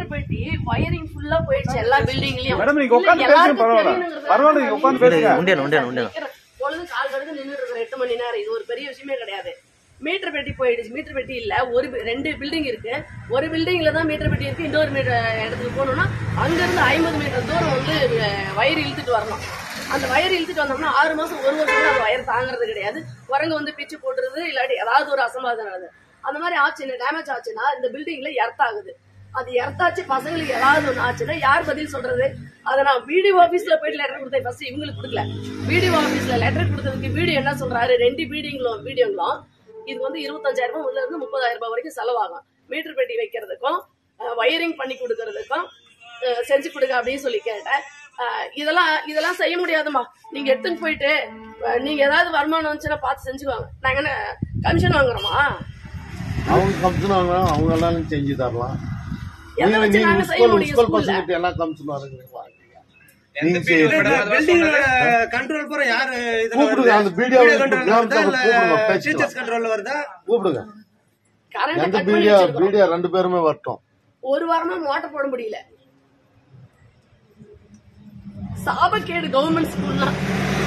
Metre பெட்டி wiring ஃபுல்லா போயிடுச்சு எல்லா பில்டிங்லயும் மேடம் நீங்க உட்காந்து பேசுங்க பரவாயில்ல பரவாயில்ல நீங்க உட்காந்து பேசுங்க உண்டியல் உண்டியல் உண்டியல் பொழுது கால் கடுத்து நின்னுட்டு இருக்கிற எட்டு மணி நேரம் இது ஒரு பெரிய விஷயமே கிடையாது மீட்டர் பெட்டி போயிடுச்சு மீட்டர் பெட்டி இல்ல ஒரு பி- ரெண்டு பில்டிங் இருக்கு ஒரு பில்டிங்ல தான் மீட்டர் பெட்டி இருக்கு இன்னொரு மீட்டர் இடத்துக்கு போகணும்னா அங்க இருந்து ஐம்பது மீட்டர் தூரம் வந்து அஹ், வயர் இழுத்துட்டு வரணும் அந்த வயர் இழுத்துட்டு வந்தோம்னா ஆறு மாசம் ஒரு வருஷம் கூட அந்த வயர் தாங்குறது கிடையாது குரங்கு வந்து பிச்சு போட்டுருது இல்லாட்டி ஏதாவது ஒரு அசம்பாவிதம் நடக்குது அந்த மாதிரி ஆச்சுன்னா டேமேஜ் ஆச்சுன்னா இந்த பில்டிங்ல எர்த் ஆகுது அது எர்த்தாச்சு பசங்களுக்கு ஏதாவது ஒன்று ஆச்சுன்னா யார் பதில் சொல்றது அதை நான் வீடியோ ஆபீஸ்ல போயிட்டு லெட்டர் கொடுத்தேன் ஃபர்ஸ்ட் இவங்களுக்கு கொடுக்கல வீடியோ ஆபீஸ்ல லெட்டர் கொடுத்ததுக்கு வீடியோ என்ன சொல்றாரு ரெண்டு வீடியோங்களும் வீடியோங்களும் இது வந்து இருபத்தஞ்சாயிரம் ரூபாய் உள்ள இருந்து முப்பதாயிரம் ரூபாய் வரைக்கும் செலவாகும் மீட்டர் பெட்டி வைக்கிறதுக்கும் வயரிங் பண்ணி கொடுக்கறதுக்கும் அஹ், செஞ்சு கொடுங்க அப்படின்னு சொல்லி கேட்டேன் அஹ், இதெல்லாம் இதெல்லாம் செய்ய முடியாதுமா நீங்க எடுத்துன்னு போயிட்டு அஹ், நீங்க ஏதாவது வருமானம் வந்துச்சுன்னா பார்த்து செஞ்சுக்குவாங்க நாங்க என்ன கமிஷன் வாங்குறோமா அவங்க கமிஷன் வாங்கினா அவங்க எல்லாரும் செஞ்சு தரலாம் எதை நீங்க வச்சு நீங்க நாங்க செய்ய ஸ்கூல் முடியும் ஸ்கூல் ஸ்கூல்ல பசங்களுக்கு எல்லாம் கமிஷன் வாங்குறீங்க எந்த நீங்க பிடிஓ செய்யுங்க. மேடம் அதுவா பில்டிங்கோட சொன்னது? கண்ட்ரோல் பூரா யாரு இதுல கூப்பிடுங்க, வருது? அந்த வீடியோ வீடியோ கூப்பிடுங்க, கண்ட்ரோல் வருதா இல்ல கூப்பிடுங்க, பேசிக்கலாம். டீச்சர்ஸ் கண்ட்ரோல்ல வருதா கூப்பிடுங்க கரண்ட் எந்த கட் பண்ணி வீடியோ வச்சிருக்கோம். வீடியோ ரெண்டு பேருமே வரட்டும் ஒரு வாரமா மோட்டர் போட முடியல சாபக்கேடு கவர்மெண்ட் ஸ்கூல்லாம்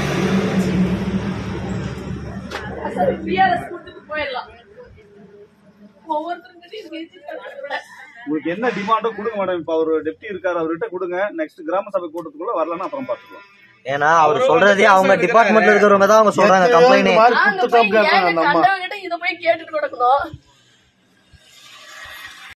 பிஆர்எஸ் கொடுத்துட்டு போயிடலாம் ஒவ்வொருத்தருக்கிட்டையும் பேசிட்டு விட உங்களுக்கு என்ன டிமாண்டோ கொடுங்க மேடம் இப்ப அவர் டெப்டி இருக்காரு அவர்கிட்ட கொடுங்க நெக்ஸ்ட் கிராம சபை கூட்டத்துக்குள்ள வரலன்னா அப்புறம் பாத்துக்கலாம் ஏன்னா அவர் சொல்றதே அவங்க டிபார்ட்மெண்ட்ல இருக்கிறவங்க தான் அவங்க சொல்றாங்க எத்தனையோ இந்த கம்ப்ளைண்ட் மாதிரி நாங்க குத்து போய் கேட்கறாங்க ஏங்க நம்ம கண்டவங்கிட்ட இத போய் கேட்டுட்டு கிடக்கணும்